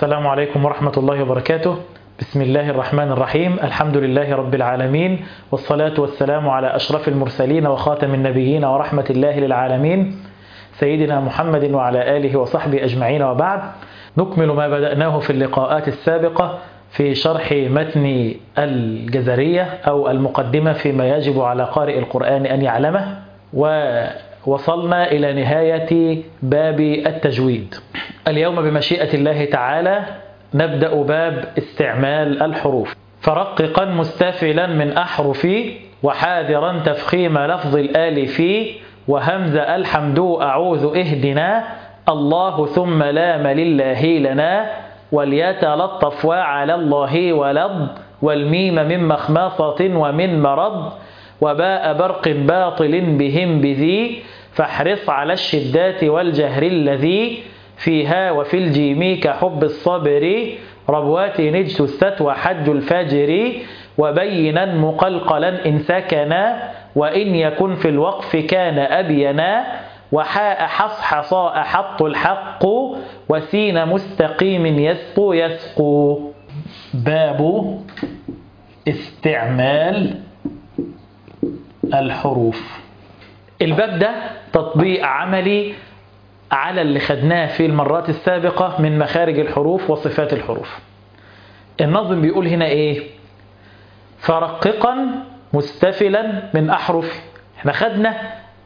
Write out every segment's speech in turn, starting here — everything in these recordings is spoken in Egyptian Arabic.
السلام عليكم ورحمة الله وبركاته بسم الله الرحمن الرحيم الحمد لله رب العالمين والصلاة والسلام على أشرف المرسلين وخاتم النبيين ورحمة الله للعالمين سيدنا محمد وعلى آله وصحبه أجمعين وبعد نكمل ما بدأناه في اللقاءات السابقة في شرح متن الجزرية أو المقدمة فيما يجب على قارئ القرآن أن يعلمه ووصلنا إلى نهاية باب التجويد اليوم بمشيئة الله تعالى نبدأ باب استعمال الحروف فرققا مستفلا من أحرفي وحاذرا تفخيم لفظ الآلف وهمز الحمد أعوذ اهدنا الله ثم لام لله لنا وليتلطف وعلى الله ولض والميم من مخمصة ومن مرض وباء برق باطل بهم بذي فاحرص على الشدات والجهر الذي فيها وفي الجيم كحب الصبر ربوات نجس الست وحج الفجر وبينا مقلقلا إن سكنا وإن يكن في الوقف كان أبينا وحاء حصحصاء حط الحق وسين مستقيم يسقو يسقو باب استعمال الحروف الباب ده تطبيق عملي على اللي خدناه في المرات السابقة من مخارج الحروف وصفات الحروف النظم بيقول هنا ايه فرققا مستفلا من أحرف احنا خدنا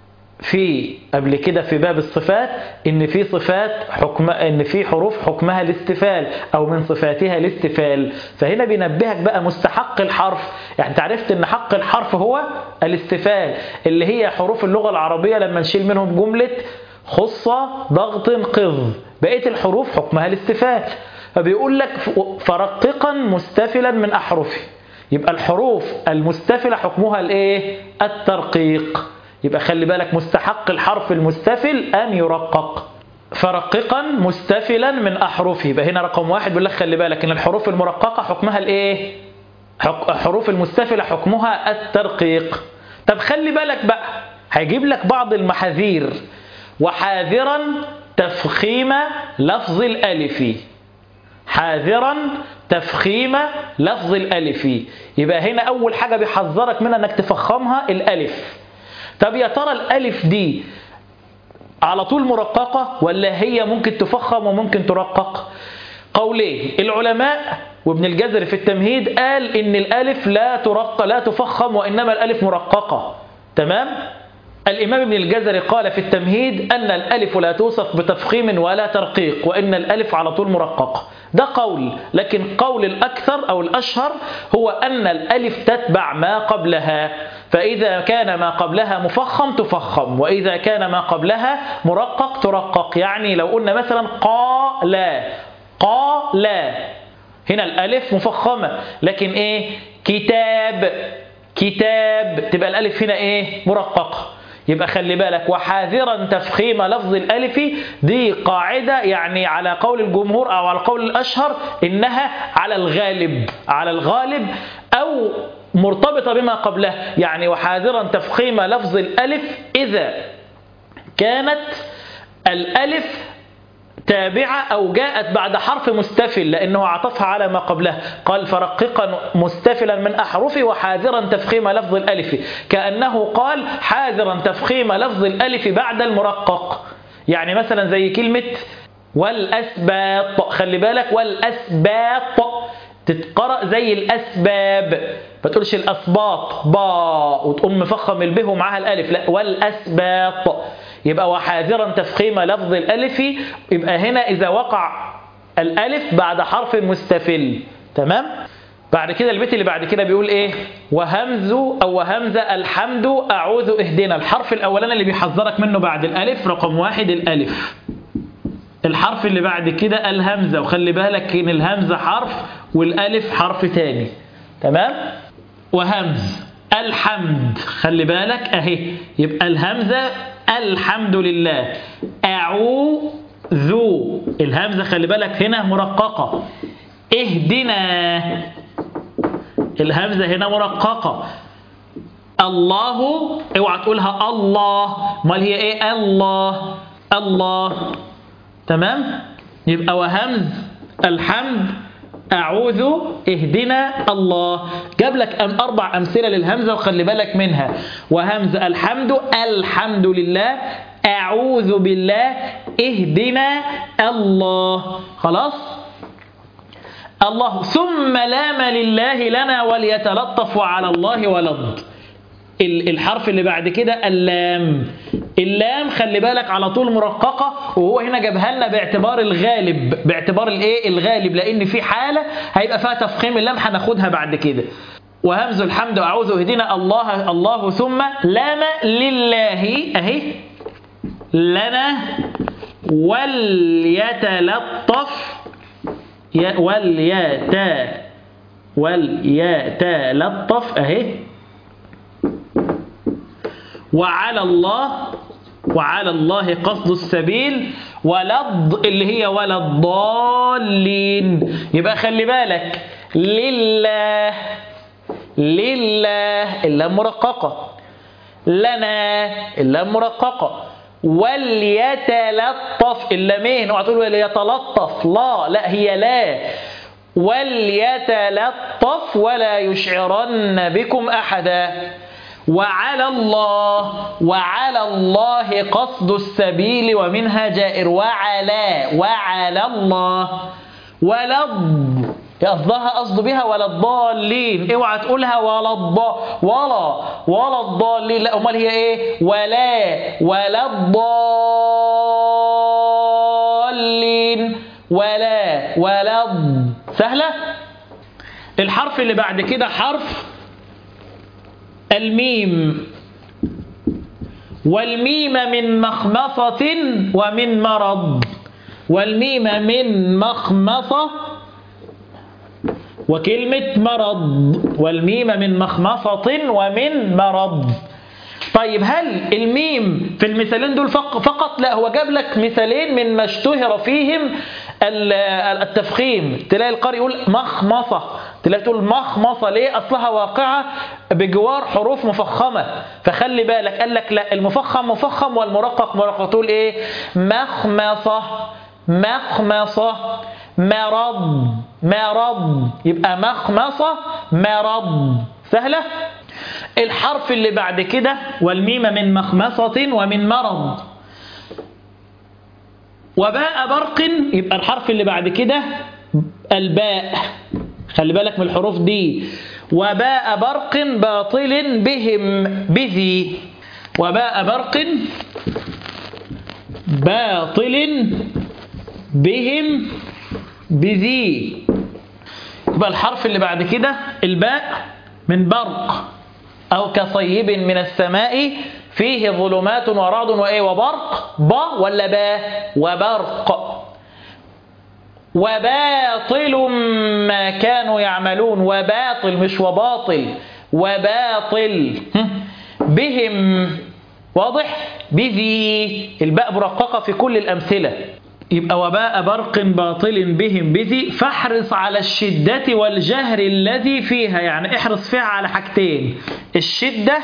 في قبل كده في باب الصفات ان في صفات حكم ان في حروف حكمها الاستفال او من صفاتها الاستفال فهنا بينبهك بقى مستحق الحرف يعني انت عرفت ان حق الحرف هو الاستفال اللي هي حروف اللغة العربية لما نشيل منهم جملة خصة ضغط قض بقية الحروف حكمها الاستفال فبيقول لك فرققا مستفلا من أحرفه يبقى الحروف المستفلة حكمها الايه الترقيق يبقى خلي بالك مستحق الحرف المستفل أن يرقق فرققا مستفلا من أحرفه يبقى هنا رقم واحد بيقول لك خلي بالك إن الحروف المرققة حكمها الإيه؟ حروف المستفلة حكمها الترقيق طب خلي بالك بقى هيجيب لك بعض المحاذير وحاذرا تفخيم لفظ الألف حاذرا تفخيم لفظ الألف يبقى هنا أول حاجة بيحذرك منها أنك تفخمها الألف طب يا ترى الألف دي على طول مرققة ولا هي ممكن تفخم وممكن ترقق قولين العلماء وابن الجزري في التمهيد قال إن الألف لا ترق لا تفخم وإنما الألف مرققة تمام الإمام ابن الجزري قال في التمهيد أن الألف لا توصف بتفخيم ولا ترقيق وإن الألف على طول مرققة ده قول لكن قول الأكثر أو الأشهر هو أن الألف تتبع ما قبلها فإذا كان ما قبلها مفخم تفخم وإذا كان ما قبلها مرقق ترقق يعني لو قلنا مثلا قال قال هنا الألف مفخمة لكن إيه كتاب كتاب تبقى الألف هنا إيه مرققة يبقى خلي بالك وحاذرا تفخيم لفظ الألف دي قاعدة يعني على قول الجمهور أو على قول الأشهر إنها على الغالب على الغالب أو مرتبطة بما قبله يعني وحاذرا تفخيم لفظ الألف إذا كانت الألف تابعة أو جاءت بعد حرف مستفل لأنه عطفها على ما قبله قال فرققا مستفلا من أحرفه وحاذرا تفخيم لفظ الألف كأنه قال حاذرا تفخيم لفظ الألف بعد المرقق يعني مثلا زي كلمة والأسباط خلي بالك والأسباط تتقرأ زي الأسباب ما تقولش الأسباط با وتقوم مفخم البه ومعها الألف لا والأسباط يبقى وحاذرا تفخيم لفظ الألف يبقى هنا إذا وقع الألف بعد حرف مستفل تمام بعد كده البيت اللي بعد كده بيقول ايه وهمز او وهمزة الحمد اعوذ اهدنا الحرف الاولاني اللي بيحذرك منه بعد الالف رقم واحد الالف الحرف اللي بعد كده الهمزة وخلي بالك ان الهمزة حرف والالف حرف تاني تمام وهمز الحمد خلي بالك اهي يبقى الهمزة الحمد لله أعوذ الهمزة خلي بالك هنا مرققة اهدنا الهمزة هنا مرققة الله اوعى تقولها الله امال هي ايه الله الله تمام يبقى وهمز الحمد أعوذ اهدنا الله جاب لك أم أربع أمثلة للهمزة وخلي بالك منها وهمز الحمد الحمد لله أعوذ بالله اهدنا الله خلاص الله ثم لام لله لنا وليتلطف على الله ولض الحرف اللي بعد كده اللام اللام خلي بالك على طول مرققة وهو هنا جابها لنا باعتبار الغالب باعتبار الايه الغالب لان في حالة هيبقى فيها تفخيم اللام هناخدها بعد كده وهمز الحمد اعوذ اهدنا الله الله ثم لام لله اهي لنا وليتلطف وليتا وليتلطف اهي وعلى الله وعلى الله قصد السبيل ولض اللي هي ولا الضالين يبقى خلي بالك لله لله اللام مرققة لنا اللام مرققة وليتلطف اللامين اوعى تقول وليتلطف لا لا هي لا وليتلطف ولا يشعرن بكم أحدا وعلى الله وعلى الله قصد السبيل ومنها جائر وعلى وعلى الله ولا قصدها قصد بها ولا الضالين اوعى تقولها ولا الض ولا ولا الضالين لا امال هي ايه ولا ولا الضالين ولا ولا الض سهله الحرف اللي بعد كده حرف الميم والميم من مخمصة ومن مرض والميم من مخمصة وكلمة مرض والميم من مخمصة ومن مرض طيب هل الميم في المثالين دول فقط لا هو جاب لك مثالين من ما اشتهر فيهم التفخيم تلاقي القارئ يقول مخمصة تلاقي تقول مخمصة ليه أصلها واقعة بجوار حروف مفخمة فخلي بالك قال لك لا المفخم مفخم والمرقق مرقق تقول ايه مخمصة مخمصة مرض مرض يبقى مخمصة مرض سهلة الحرف اللي بعد كده والميم من مخمصة ومن مرض وباء برق يبقى الحرف اللي بعد كده الباء خلي بالك من الحروف دي وباء برق باطل بهم بذي وباء برق باطل بهم بذي يبقى الحرف اللي بعد كده الباء من برق أو كصيب من السماء فيه ظلمات ورعد وإيه وبرق با ولا با وبرق وباطل ما كانوا يعملون وباطل مش وباطل وباطل بهم واضح بذي الباء مرققة في كل الأمثلة يبقى وباء برق باطل بهم بذي فاحرص على الشدة والجهر الذي فيها يعني احرص فيها على حاجتين الشدة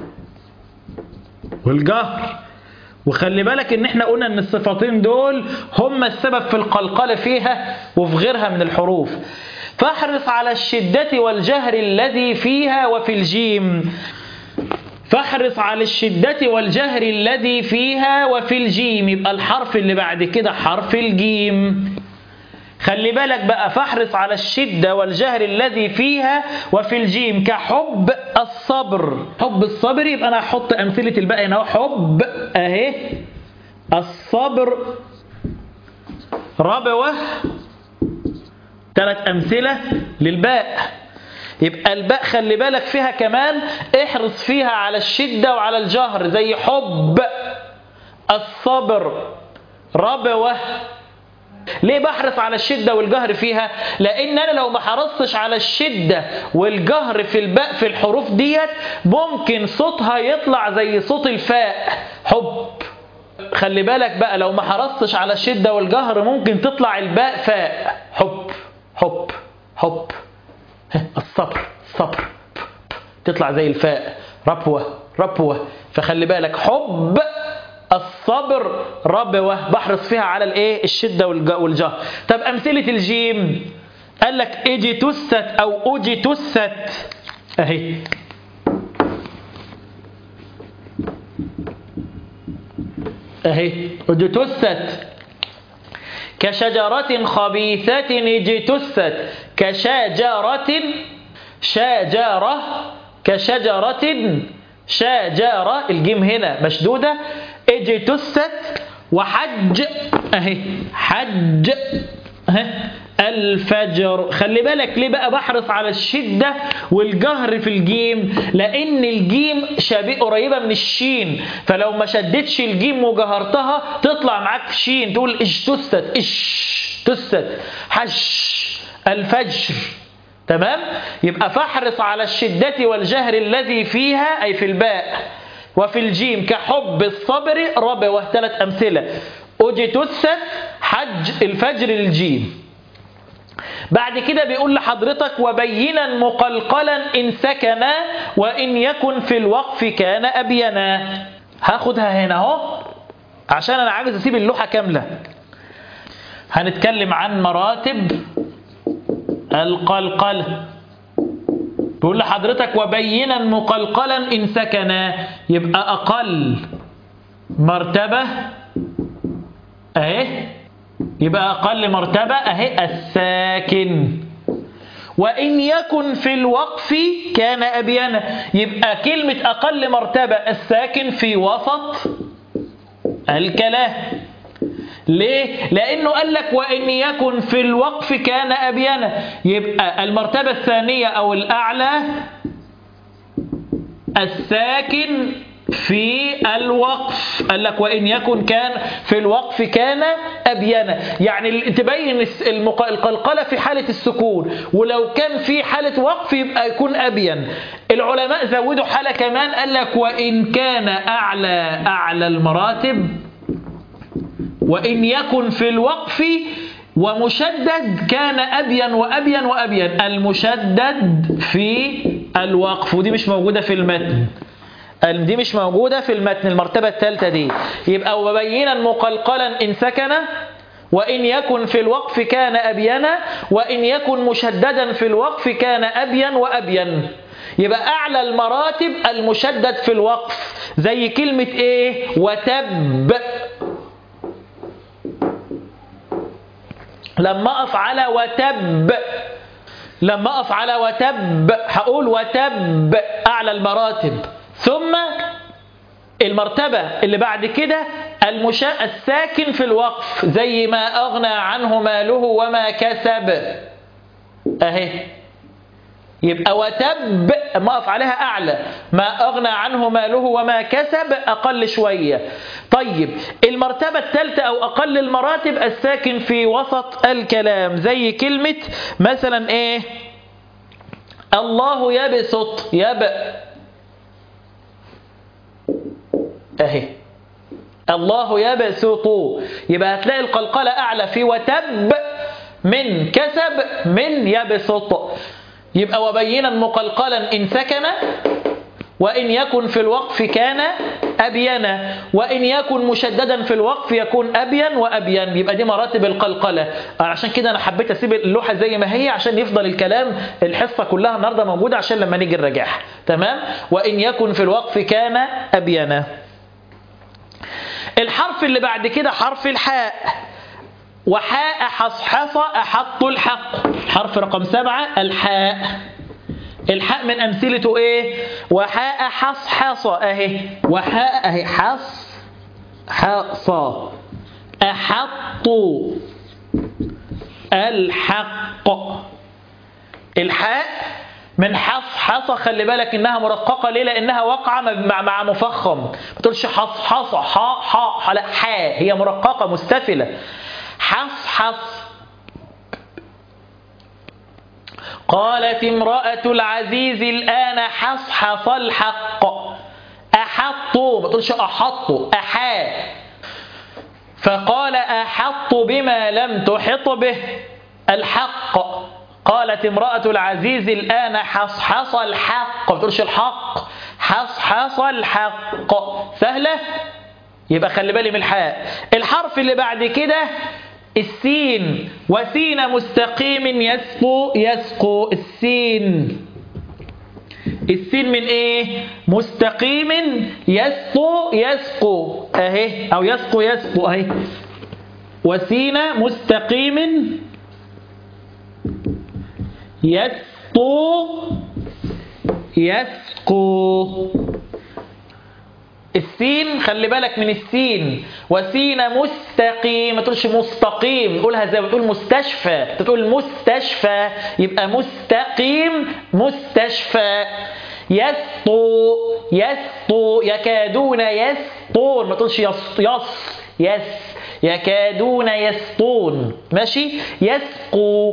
والجهر وخلي بالك ان احنا قلنا ان الصفتين دول هم السبب في القلقلة فيها وفي غيرها من الحروف فاحرص على الشدة والجهر الذي فيها وفي الجيم فاحرص على الشدة والجهر الذي فيها وفي الجيم يبقى الحرف اللي بعد كده حرف الجيم خلي بالك بقى فاحرص على الشدة والجهر الذي فيها وفي الجيم كحب الصبر حب الصبر يبقى أنا أحط أمثلة الباقي هنا حب أهي الصبر ربوة ثلاث أمثلة للباء يبقى الباء خلي بالك فيها كمان احرص فيها على الشدة وعلى الجهر زي حب الصبر ربوة ليه بحرص على الشدة والجهر فيها لان انا لو ما حرصتش على الشدة والجهر في الباء في الحروف ديت ممكن صوتها يطلع زي صوت الفاء حب خلي بالك بقى لو ما حرصتش على الشدة والجهر ممكن تطلع الباء فاء حب حب حب الصبر صبر تطلع زي الفاء ربوة ربوة فخلي بالك حب الصبر الصبر ربوة بحرص فيها على الايه الشدة والج- والجهر طب أمثلة الجيم قال لك اجي تست أو أجي تست أهي أهي أجي تست كشجرة خبيثة اجتثت كشجرة شجرة كشجرة شجرة الجيم هنا مشدودة اجتثت وحج اهي حج اهي الفجر خلي بالك ليه بقى بحرص على الشدة والجهر في الجيم لأن الجيم شبيه قريبة من الشين فلو ما شدتش الجيم وجهرتها تطلع معاك شين تقول اش تست اش تست حش الفجر تمام يبقى فاحرص على الشدة والجهر الذي فيها أي في الباء وفي الجيم كحب الصبر ربوة ثلاث أمثلة أجتثت حج الفجر الجيم بعد كده بيقول لحضرتك وبينا مقلقلا إن سكن وإن يكن في الوقف كان أبينا هاخدها هنا اهو عشان أنا عايز أسيب اللوحة كاملة هنتكلم عن مراتب القلقلة بيقول لحضرتك وبينا مقلقلا إن سكن يبقى أقل مرتبة أهي يبقى أقل مرتبة أهي الساكن وإن يكن في الوقف كان أبينا يبقى كلمة أقل مرتبة الساكن في وسط الكلام ليه؟ لأنه قال لك وإن يكن في الوقف كان أبينا يبقى المرتبة الثانية أو الأعلى الساكن في الوقف قال لك وإن يكن كان في الوقف كان أبينا يعني تبين المق- القلقلة في حالة السكون ولو كان في حالة وقف يبقى يكون أبين العلماء زودوا حالة كمان قال لك وإن كان أعلى أعلى المراتب وإن يكن في الوقف ومشدد كان أبين وأبين وأبين المشدد في الوقف ودي مش موجودة في المتن دي مش موجودة في المتن المرتبة الثالثة دي يبقى وبينا مقلقلا إن سكن وإن يكن في الوقف كان أبينا وإن يكن مشددا في الوقف كان أبين وأبين يبقى أعلى المراتب المشدد في الوقف زي كلمة إيه وتب لما أقف على وتب لما أقف على وتب هقول وتب أعلى المراتب ثم المرتبة اللي بعد كده المشاء الساكن في الوقف زي ما أغنى عنه ماله وما كسب أهي يبقى وتب ما أقف عليها أعلى ما أغنى عنه ماله وما كسب أقل شوية طيب المرتبة الثالثة أو أقل المراتب الساكن في وسط الكلام زي كلمة مثلا إيه الله يبسط يب أهي الله يبسط يبقى هتلاقي القلقلة أعلى في وتب من كسب من يبسط يبقى وبينا مقلقلا إن سكن وإن يكن في الوقف كان أبينا وإن يكن مشددا في الوقف يكون أبين وأبين يبقى دي مراتب القلقلة عشان كده أنا حبيت أسيب اللوحة زي ما هي عشان يفضل الكلام الحصة كلها النهاردة موجودة عشان لما نيجي نراجعها تمام وإن يكن في الوقف كان أبينا الحرف اللي بعد كده حرف الحاء وحاء حصحص أحط الحق حرف رقم سبعة الحاء الحاء من أمثلته إيه وحاء حصحص أهي وحاء أهي حص حص أحط الحق الحاء من حصحص خلي بالك انها مرققه ليه لانها واقعه مع مع مفخم ما تقولش حصحص حا حا لا حاء هي مرققه مستفله حصحص قالت امرأة العزيز الآن حصحص الحق أحطوا ما تقولش أحطوا أحا فقال أحط بما لم تحط به الحق قالت امرأة العزيز الآن حصحص الحق ما تقولش الحق حصحص الحق سهلة يبقى خلي بالي من الحاء الحرف اللي بعد كده السين وسين مستقيم يسقو يسقو السين السين من ايه مستقيم يسقو يسقو اهي او يسقو يسقو اهي وسين مستقيم يسقو يسقو السين خلي بالك من السين وسين مستقيم ما تقولش مستقيم قولها زي ما بتقول مستشفى تقول مستشفى يبقى مستقيم مستشفى يسطو يسطو يكادون يسطون ما تقولش يس يس يس يكادون يسطون ماشي يسقو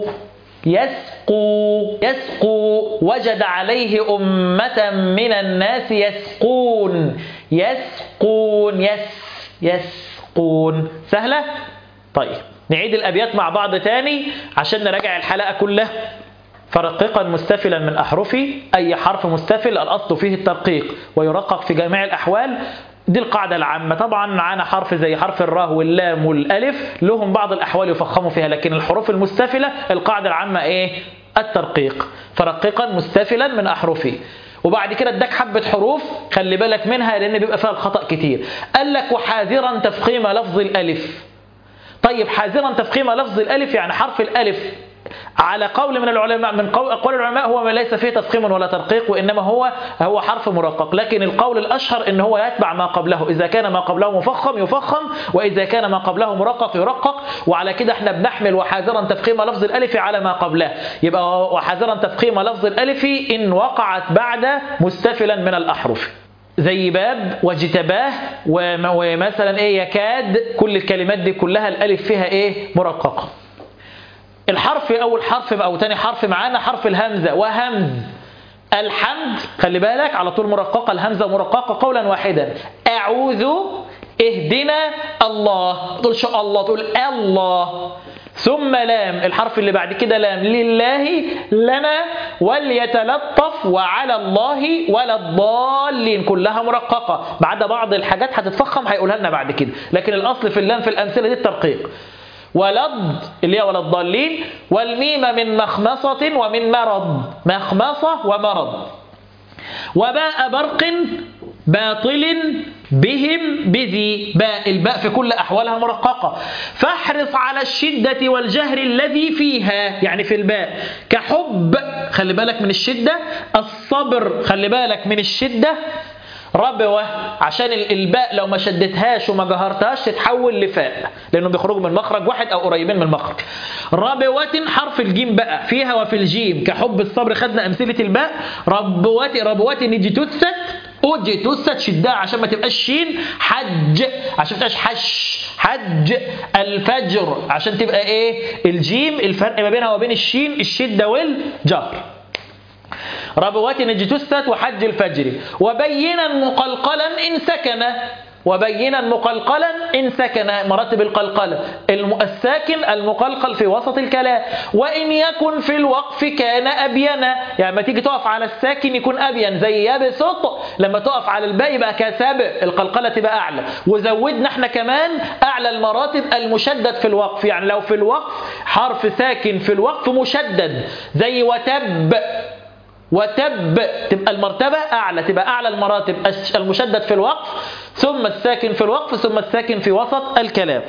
يسقو يسقو وجد عليه أمة من الناس يسقون يسقون يس يسقون سهلة؟ طيب نعيد الأبيات مع بعض تاني عشان نراجع الحلقة كلها فرققا مستفلا من أحرفي أي حرف مستفل الأصل فيه الترقيق ويرقق في جميع الأحوال دي القاعدة العامة طبعا معانا حرف زي حرف الراء واللام والألف لهم بعض الأحوال يفخموا فيها لكن الحروف المستفلة القاعدة العامة إيه؟ الترقيق فرققا مستفلا من أحرفي وبعد كده اداك حبة حروف خلي بالك منها لأن بيبقى فيها الخطأ كتير قال لك وحاذرا تفخيم لفظ الألف طيب حاذرا تفخيم لفظ الألف يعني حرف الألف على قول من العلماء من قول, قول العلماء هو ما ليس فيه تفخيم ولا ترقيق وانما هو هو حرف مرقق لكن القول الاشهر ان هو يتبع ما قبله اذا كان ما قبله مفخم يفخم واذا كان ما قبله مرقق يرقق وعلى كده احنا بنحمل وحاذرا تفخيم لفظ الالف على ما قبله يبقى وحاذرا تفخيم لفظ الالف ان وقعت بعد مستفلا من الاحرف زي باب واجتباه ومثلا ايه يكاد كل الكلمات دي كلها الالف فيها ايه مرققه الحرف أول حرف أو تاني حرف معانا حرف الهمزة وهمز الحمد خلي بالك على طول مرققة الهمزة مرققة قولا واحدا أعوذ اهدنا الله تقول شاء الله تقول الله ثم لام الحرف اللي بعد كده لام لله لنا وليتلطف وعلى الله ولا الضالين كلها مرققة بعد بعض الحاجات هتتفخم هيقولها لنا بعد كده لكن الأصل في اللام في الأمثلة دي الترقيق ولض اللي هي ولا الضالين والميم من مخمصة ومن مرض مخمصة ومرض وباء برق باطل بهم بذي باء الباء في كل أحوالها مرققة فاحرص على الشدة والجهر الذي فيها يعني في الباء كحب خلي بالك من الشدة الصبر خلي بالك من الشدة ربوة عشان الباء لو ما شدتهاش وما جهرتهاش تتحول لفاء لانه بيخرجوا من مخرج واحد او قريبين من المخرج ربوة حرف الجيم بقى فيها وفي الجيم كحب الصبر خدنا امثله الباء ربوة ربوة نيجي تست اوجي تست شدها عشان ما تبقاش شين حج عشان ما تبقاش حش حج الفجر عشان تبقى ايه الجيم الفرق ما بينها وبين الشين الشده والجهر ربوات نجتست وحج الفجر وبينا مقلقلا إن سكن وبينا مقلقلا إن سكن مراتب القلقلة الساكن المقلقل في وسط الكلام وإن يكن في الوقف كان أبينا يعني ما تيجي تقف على الساكن يكون أبين زي يبسط لما تقف على الباء يبقى كسب القلقلة تبقى أعلى وزودنا احنا كمان أعلى المراتب المشدد في الوقف يعني لو في الوقف حرف ساكن في الوقف مشدد زي وتب وتب تبقى المرتبة أعلى تبقى أعلى المراتب المشدد في الوقف ثم الساكن في الوقف ثم الساكن في وسط الكلام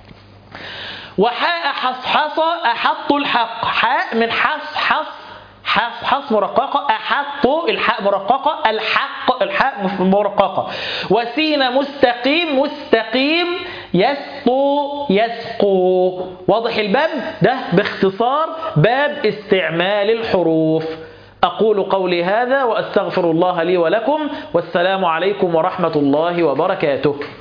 وحاء حصحص أحط الحق حاء من حصحص حص حص مرققة أحط الحاء مرققة الحق الحاء مرققة وسين مستقيم مستقيم يسقو يسقو واضح الباب ده باختصار باب استعمال الحروف أقول قولي هذا وأستغفر الله لي ولكم والسلام عليكم ورحمة الله وبركاته